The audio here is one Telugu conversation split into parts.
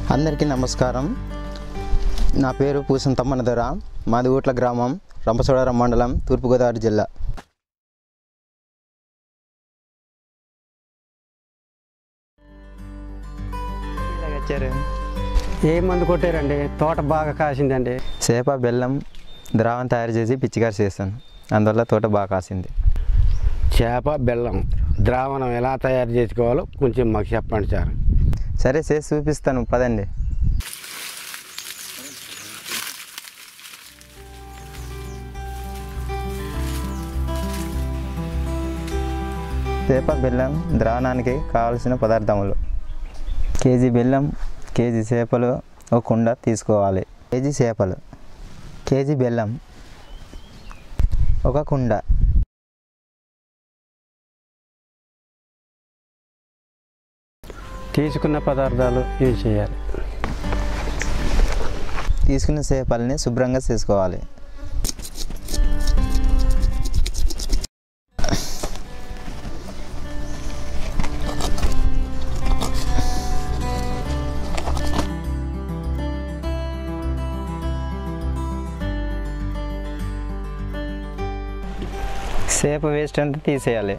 అందరికీ నమస్కారం నా పేరు పూసం తమ్మనదొర మాది ఊట్ల గ్రామం రంపచోడవరం మండలం తూర్పుగోదావరి జిల్లా వచ్చారు ఏ మందు కొట్టారండి తోట బాగా కాసిందండి సేప బెల్లం ద్రావం తయారు చేసి పిచ్చికారు చేస్తాను అందువల్ల తోట బాగా కాసింది చేప బెల్లం ద్రావణం ఎలా తయారు చేసుకోవాలో కొంచెం మాకు చెప్పండి సార్ సరే చేసి చూపిస్తాను పదండి సేప బెల్లం ద్రావణానికి కావలసిన పదార్థములు కేజీ బెల్లం కేజీ చేపలు ఒక కుండ తీసుకోవాలి కేజీ చేపలు కేజీ బెల్లం ఒక కుండ తీసుకున్న పదార్థాలు యూజ్ చేయాలి తీసుకున్న చేపల్ని శుభ్రంగా చేసుకోవాలి చేప వేస్ట్ అంతా తీసేయాలి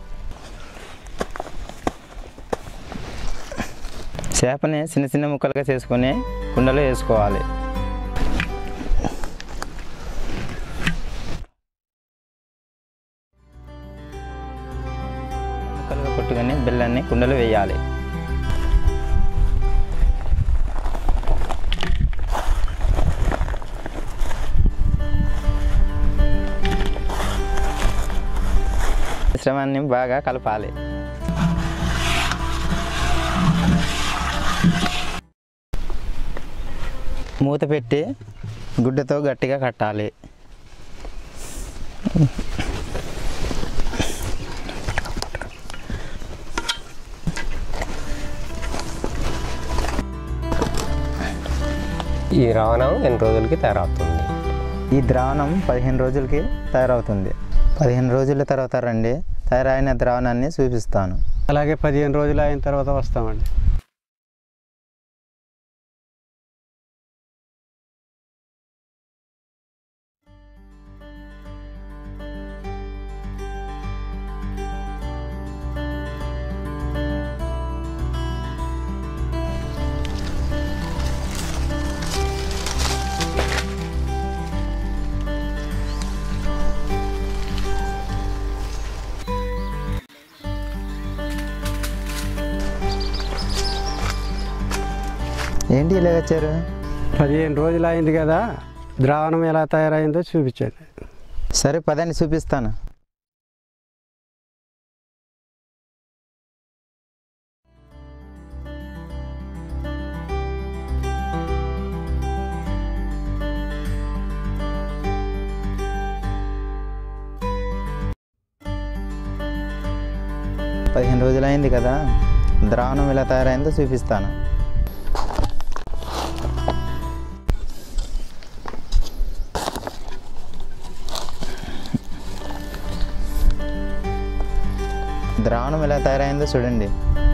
చేపని చిన్న చిన్న ముక్కలుగా చేసుకొని కుండలో వేసుకోవాలి ముక్కలుగా కొట్టుకొని బెల్లాన్ని కుండలో వేయాలి మిశ్రమాన్ని బాగా కలపాలి మూత పెట్టి గుడ్డతో గట్టిగా కట్టాలి ఈ రావణం ఎన్ని రోజులకి తయారవుతుంది ఈ ద్రావణం పదిహేను రోజులకి తయారవుతుంది పదిహేను రోజుల తర్వాత రండి తయారైన ద్రావణాన్ని చూపిస్తాను అలాగే పదిహేను రోజులు అయిన తర్వాత వస్తామండి ఏంటి ఇలా వచ్చారు పదిహేను రోజులు అయింది కదా ద్రావణం ఎలా తయారైందో చూపించండి సరే పదండి చూపిస్తాను పదిహేను రోజులు అయింది కదా ద్రావణం ఎలా తయారైందో చూపిస్తాను ద్రావణం ఎలా తయారైందో చూడండి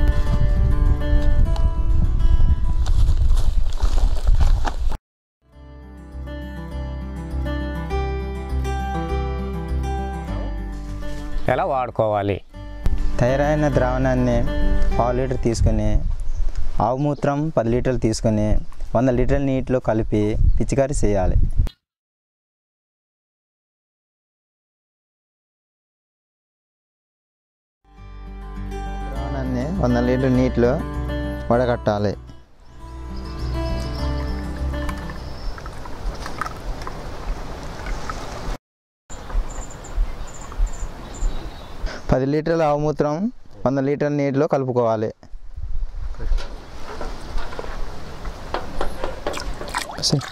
ఎలా వాడుకోవాలి తయారైన ద్రావణాన్ని పావు లీటర్ తీసుకొని ఆవు మూత్రం పది లీటర్లు తీసుకొని వంద లీటర్ల నీటిలో కలిపి పిచికారీ చేయాలి ద్రావణాన్ని వంద లీటర్ నీటిలో వడగట్టాలి పది లీటర్ల ఆవు మూత్రం వంద లీటర్ల నీటిలో కలుపుకోవాలి సి-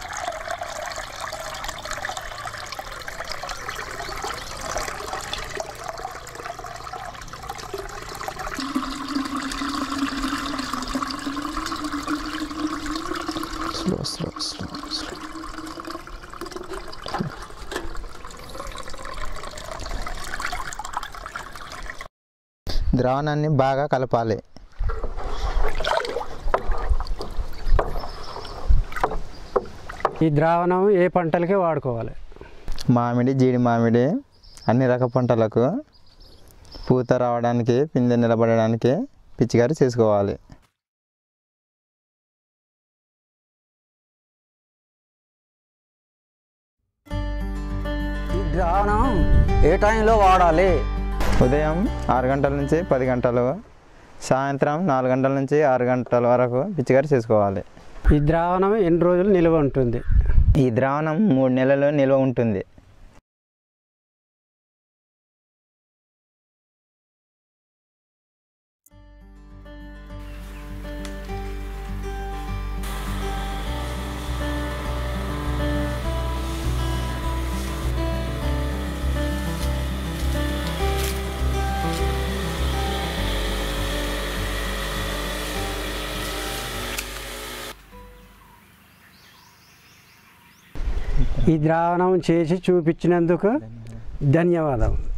స్లో స్లో స్లో స్లో ద్రావణాన్ని బాగా కలపాలి ఈ ద్రావణం ఏ పంటలకి వాడుకోవాలి మామిడి జీడి మామిడి అన్ని రకాల పంటలకు పూత రావడానికి పిందె నిలబడడానికి పిచికారి చేసుకోవాలి ఈ ద్రావణం ఏ టైంలో వాడాలి ఉదయం ఆరు గంటల నుంచి పది గంటలు సాయంత్రం నాలుగు గంటల నుంచి ఆరు గంటల వరకు పిచికారి చేసుకోవాలి ఈ ద్రావణం ఎన్ని రోజులు నిల్వ ఉంటుంది ఈ ద్రావణం మూడు నెలలు నిల్వ ఉంటుంది ఈ ద్రావణం చేసి చూపించినందుకు ధన్యవాదాలు